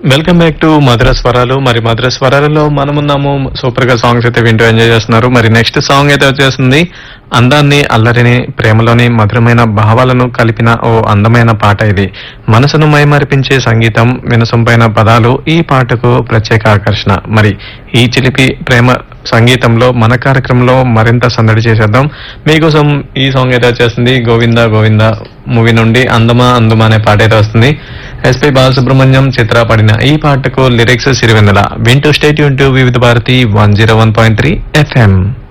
welcome back to మధుర స్వరాలు మరి మధుర స్వరాలలో మనమున్నాము super గా సాంగ్స్ అయితే వింటూ ఎంజాయ్ చేస్తున్నారు మరి నెక్స్ట్ సాంగ్ అయితే వచ్చేస్తుంది అందాన్ని అల్లరిని ప్రేమలోని మధురమైన భావాలను కలిపిన ఓ అందమైన పాట ఇది మనసును మైమరిపించే సంగీతం వినసొంపైన పదాలు ఈ పాటకు ప్రత్యేక ఆకర్షణ మరి ఈ చిలిపి ప్రేమ సంగీతంలో మన కార్యక్రమంలో మరింత సందడి చేసేద్దాం మీకోసం ఈ సాంగ్ అయితే వచ్చేస్తుంది గోవింద గోవింద మూవీ నుండి అందమా అందుమా అనే పాట అయితే వస్తుంది ఎస్పి బాలసుబ్రహ్మణ్యం చిత్ర పడిన ఈ పాటకు లిరిక్స్ సిరివెన్నెల వింటూ స్టేట్ యూన్ to Vividh Bharati one zero one point three FM